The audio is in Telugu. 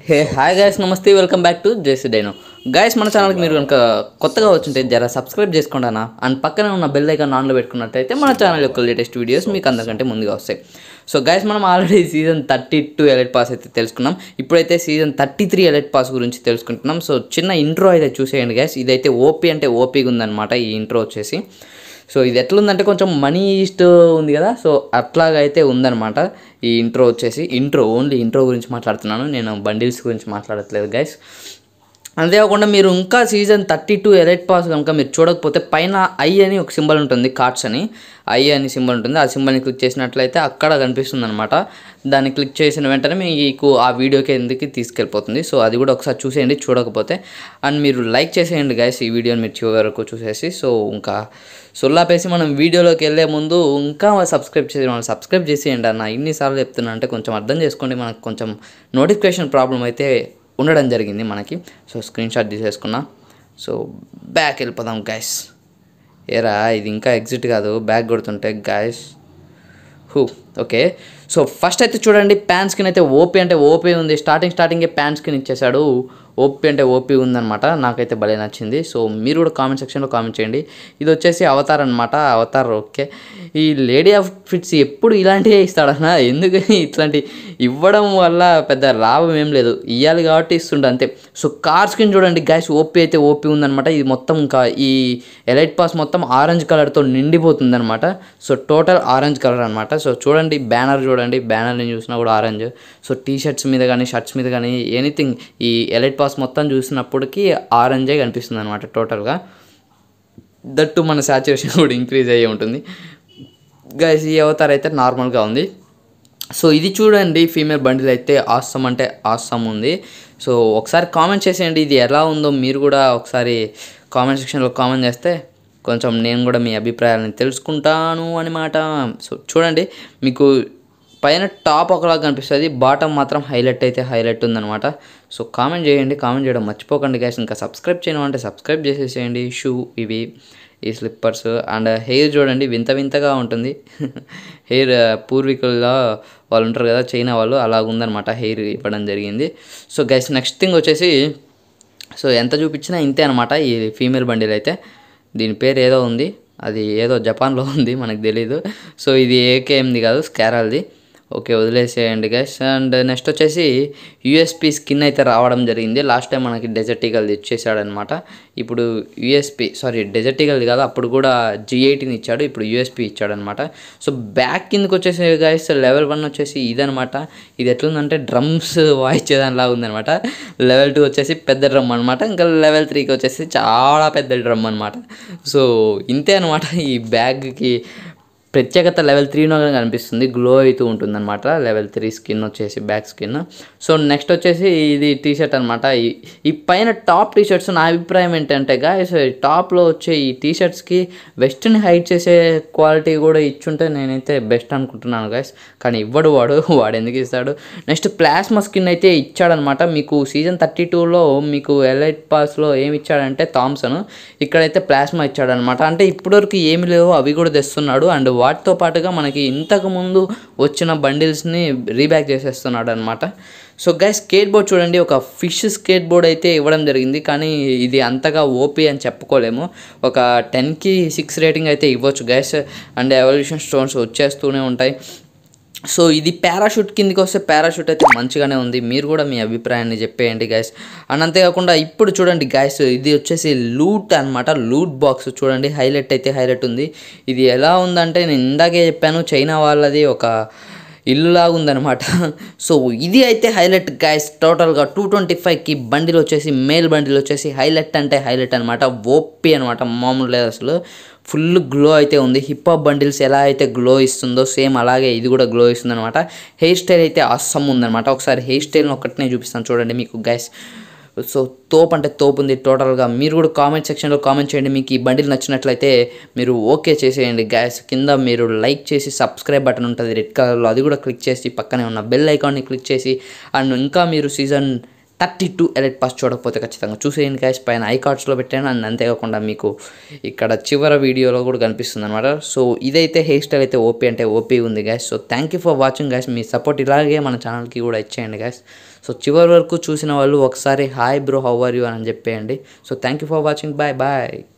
హే హాయ్ గైస్ నమస్తే welcome back to JC Dino guys మన ఛానల్కి మీరు కనుక కొత్తగా వచ్చింటే జర సబ్స్క్రైబ్ చేసుకోండి అన్న అండ్ పక్కనే ఉన్న బెల్ ఐకాన్ ఆన్లో పెట్టుకున్నట్టయితే మన ఛానల్ యొక్క లేటెస్ట్ వీడియోస్ మీకు అందరికంటే ముందుగా వస్తాయి సో గైస్ మనం already season thirty two elite pass అయితే తెలుసుకున్నాం ఇప్పుడైతే season thirty three elite pass గురించి తెలుసుకుంటున్నాం సో చిన్న ఇంట్రో అయితే చూసేయండి గైస్ ఇదైతే ఓపీ అంటే ఓపీగా ఉందన్నమాట ఈ ఇంట్రో వచ్చేసి సో ఇది ఎట్లుందంటే కొంచెం మనీ ఈస్ట్ ఉంది కదా సో అట్లాగైతే అయితే ఉందన్నమాట ఈ ఇంట్రో వచ్చేసి ఇంట్రో ఓన్లీ ఇంట్రో గురించి మాట్లాడుతున్నాను నేను బండిల్స్ గురించి మాట్లాడట్లేదు గైస్ అంతేకాకుండా మీరు ఇంకా season thirty two elite pass కనుక మీరు చూడకపోతే పైన ఐ అని ఒక సింబల్ ఉంటుంది కార్డ్స్ అని ఐ అని సింబల్ ఉంటుంది ఆ సింబల్ని క్లిక్ చేసినట్లయితే అక్కడ కనిపిస్తుంది అనమాట దాన్ని క్లిక్ చేసిన వెంటనే మీకు ఆ వీడియోకి ఎందుకు తీసుకెళ్ళిపోతుంది సో అది కూడా ఒకసారి చూసేయండి చూడకపోతే అండ్ మీరు లైక్ చేసేయండి గైస్ ఈ వీడియోని మీరు చివరి వరకు చూసేసి సో ఇంకా సొల్లాపేసి మనం వీడియోలోకి వెళ్ళే ముందు ఇంకా సబ్స్క్రైబ్ చేసి మనం సబ్స్క్రైబ్ చేసేయండి అన్న ఇన్నిసార్లు చెప్తున్నా అంటే కొంచెం అర్థం చేసుకోండి మనకు కొంచెం నోటిఫికేషన్ ప్రాబ్లం అయితే ఉండడం జరిగింది మనకి సో స్క్రీన్ షాట్ తీసేసుకున్నా సో బ్యాక్ వెళ్ళిపోదాం గైస్ ఏరా ఇది ఇంకా ఎగ్జిట్ కాదు బ్యాక్ కొడుతుంటే గైస్ హూ ఓకే సో ఫస్ట్ అయితే చూడండి ప్యాన్ స్కిన్ అయితే ఓపీ అంటే ఓపీ ఉంది స్టార్టింగ్ స్టార్టింగే ప్యాన్ స్కిన్ ఇచ్చేసాడు ఓపీ అంటే ఓపీ ఉందన్నమాట నాకైతే భలే నచ్చింది సో మీరు కూడా కామెంట్ సెక్షన్లో కామెంట్ చేయండి ఇది వచ్చేసి అవతార్ అనమాట అవతార్ ఓకే ఈ లేడీ ఆఫ్ ఫిట్స్ ఎప్పుడు ఇలాంటివే ఇస్తాడన్నా ఎందుకని ఇట్లాంటి ఇవ్వడం వల్ల పెద్ద లాభం ఏం లేదు ఇవ్వాలి కాబట్టి ఇస్తుండే అంతే సో కార్ స్కిన్ చూడండి గ్యాస్ ఓపీ అయితే ఓపీ ఉందన్నమాట ఇది మొత్తం ఇంకా ఈ ఎలైట్ పాస్ మొత్తం ఆరెంజ్ కలర్తో నిండిపోతుంది అనమాట సో టోటల్ ఆరెంజ్ కలర్ అనమాట సో చూడండి బ్యానర్ చూడండి బ్యానర్ని చూసినా కూడా ఆరెంజ్ సో టీ షర్ట్స్ మీద కానీ షర్ట్స్ మీద కానీ ఎనీథింగ్ ఈ ఎలైట్ పాస్ మొత్తం చూసినప్పటికీ ఆరెంజే కనిపిస్తుంది అనమాట టోటల్గా దట్టు మన సాచురేషన్ కూడా ఇంక్రీజ్ అయ్యి ఉంటుంది గైస్ ఈ అవతార్ అయితే నార్మల్గా ఉంది సో ఇది చూడండి ఫీమేల్ బండిల్ అయితే ఆసమ్ అంటే ఆసమ్ ఉంది సో ఒకసారి కామెంట్ చేసేయండి ఇది ఎలా ఉందో మీరు కూడా ఒకసారి కామెంట్ సెక్షన్లో కామెంట్ చేస్తే కొంచెం నేను కూడా మీ అభిప్రాయాలను తెలుసుకుంటాను అనమాట సో చూడండి మీకు పైన టాప్ ఒకలా కనిపిస్తుంది బాటమ్ మాత్రం హైలైట్ అయితే హైలైట్ ఉందన్నమాట సో కామెంట్ చేయండి కామెంట్ చేయడం మర్చిపోకండి గ్యాస్ ఇంకా సబ్స్క్రైబ్ చేయడం అంటే సబ్స్క్రైబ్ చేసేసేయండి షూ ఇవి ఈ స్లిప్పర్స్ అండ్ హెయిర్ చూడండి వింత వింతగా ఉంటుంది హెయిర్ పూర్వీకుల్లో వాళ్ళు ఉంటారు కదా చైనా వాళ్ళు అలా ఉందన్నమాట హెయిర్ ఇవ్వడం జరిగింది సో గైస్ నెక్స్ట్ థింగ్ వచ్చేసి సో ఎంత చూపించినా ఇంతే అనమాట ఈ ఫీమేల్ బండిల్ అయితే దీని పేరు ఏదో ఉంది అది ఏదో జపాన్లో ఉంది మనకు తెలీదు సో ఇది ఏకేఎంది కాదు స్కారాల్ది ఓకే వదిలేసేయండి గైస్ అండ్ నెక్స్ట్ వచ్చేసి యూఎస్పి స్కిన్ అయితే రావడం జరిగింది లాస్ట్ టైం మనకి డెజర్ట్ ఈగల్ది ఇచ్చేసాడనమాట ఇప్పుడు యూఎస్పి సారీ డెజర్ట్ ఈగల్ది కాదు అప్పుడు కూడా జీ ఎయిటీని ఇచ్చాడు ఇప్పుడు యూఎస్పి ఇచ్చాడనమాట సో బ్యాక్ కిందకి వచ్చేసి గైస్ లెవెల్ వన్ వచ్చేసి ఇదనమాట ఇది ఎట్లుందంటే డ్రమ్స్ వాయించేదానిలా ఉందనమాట లెవెల్ టూ వచ్చేసి పెద్ద డ్రమ్ అనమాట ఇంకా లెవెల్ త్రీకి వచ్చేసి చాలా పెద్ద డ్రమ్ అనమాట సో ఇంతే అనమాట ఈ బ్యాగ్కి ప్రత్యేకత లెవెల్ త్రీలో కనిపిస్తుంది గ్లో అవుతూ ఉంటుంది అనమాట లెవెల్ త్రీ స్కిన్ వచ్చేసి బ్యాక్ స్కిన్ సో నెక్స్ట్ వచ్చేసి ఇది టీ షర్ట్ అనమాట ఈ పైన టాప్ టీ షర్ట్స్ నా అభిప్రాయం ఏంటంటే గాయస్ టాప్లో వచ్చే ఈ టీ షర్ట్స్కి వెస్ట్ని హైడ్ చేసే క్వాలిటీ కూడా ఇచ్చుంటే నేనైతే బెస్ట్ అనుకుంటున్నాను గాయస్ కానీ ఇవ్వడు వాడు వాడు ఎందుకు ఇస్తాడు నెక్స్ట్ ప్లాస్మా స్కిన్ అయితే ఇచ్చాడనమాట మీకు సీజన్ థర్టీ టూలో మీకు ఎలైట్ పాస్లో ఏమి ఇచ్చాడంటే థామ్సన్ ఇక్కడైతే ప్లాస్మా ఇచ్చాడనమాట అంటే ఇప్పటివరకు ఏమి లేవో అవి కూడా తెస్తున్నాడు అండ్ వాటితో పాటుగా మనకి ఇంతకు ముందు వచ్చిన బండిల్స్ని రీబ్యాక్ చేసేస్తున్నాడు అనమాట సో గైస్ స్కేట్ బోర్డ్ చూడండి ఒక ఫిష్ స్కేట్ బోర్డ్ అయితే ఇవ్వడం జరిగింది కానీ ఇది అంతగా ఓపీ అని చెప్పుకోలేము ఒక టెన్కి సిక్స్ రేటింగ్ అయితే ఇవ్వచ్చు గైస్ అండ్ ఎవల్యూషన్ స్టోన్స్ వచ్చేస్తూనే ఉంటాయి సో ఇది పారాషూట్ కిందకి వస్తే పారాషూట్ అయితే మంచిగానే ఉంది మీరు కూడా మీ అభిప్రాయాన్ని చెప్పేయండి గైస్ అండ్ అంతేకాకుండా ఇప్పుడు చూడండి గైస్ ఇది వచ్చేసి లూట్ అనమాట లూట్ బాక్స్ చూడండి హైలైట్ అయితే హైలైట్ ఉంది ఇది ఎలా ఉందంటే నేను ఇందాకే చెప్పాను చైనా వాళ్ళది ఒక ఇల్లులాగా ఉందన్నమాట సో ఇది అయితే హైలైట్ గైస్ టోటల్గా టూ ట్వంటీ ఫైవ్కి బండిల్ వచ్చేసి మేల్ బండిల్ వచ్చేసి హైలైట్ అంటే హైలైట్ అనమాట ఓపీ అనమాట మామూలు లేదు అసలు ఫుల్ గ్లో అయితే ఉంది హిప్ హాప్ బండిల్స్ ఎలా అయితే గ్లో ఇస్తుందో సేమ్ అలాగే ఇది కూడా గ్లో ఇస్తుంది అనమాట హెయిర్ స్టైల్ అయితే అస్సం ఉందన్నమాట ఒకసారి హెయిర్ స్టైల్ని ఒక్కటినే చూపిస్తాను చూడండి మీకు గైస్ సో తోపు అంటే తోపు ఉంది టోటల్గా మీరు కూడా కామెంట్ సెక్షన్లో కామెంట్ చేయండి మీకు ఈ బండిల్ నచ్చినట్లయితే మీరు ఓకే చేసేయండి గ్యాస్ కింద మీరు లైక్ చేసి సబ్స్క్రైబ్ బటన్ ఉంటుంది రెడ్ కలర్లో అది కూడా క్లిక్ చేసి పక్కనే ఉన్న బెల్ ఐకాన్ని క్లిక్ చేసి అండ్ ఇంకా మీరు season thirty two elite pass చూడకపోతే ఖచ్చితంగా చూసేయండి గైస్ పైన ఐ కార్డ్స్లో పెట్టాను అండ్ అంతేకాకుండా మీకు ఇక్కడ చివరి వీడియోలో కూడా కనిపిస్తుంది అనమాట సో ఇదైతే హెయిర్ స్టైల్ అయితే ఓపీ అంటే ఓపీ ఉంది guys so thank you for watching guys మీ సపోర్ట్ ఇలాగే మన ఛానల్కి కూడా ఇచ్చేయండి గైస్ సో చివరి వరకు చూసిన వాళ్ళు ఒకసారి hi bro how are you అని చెప్పేయండి so thank you for watching bye bye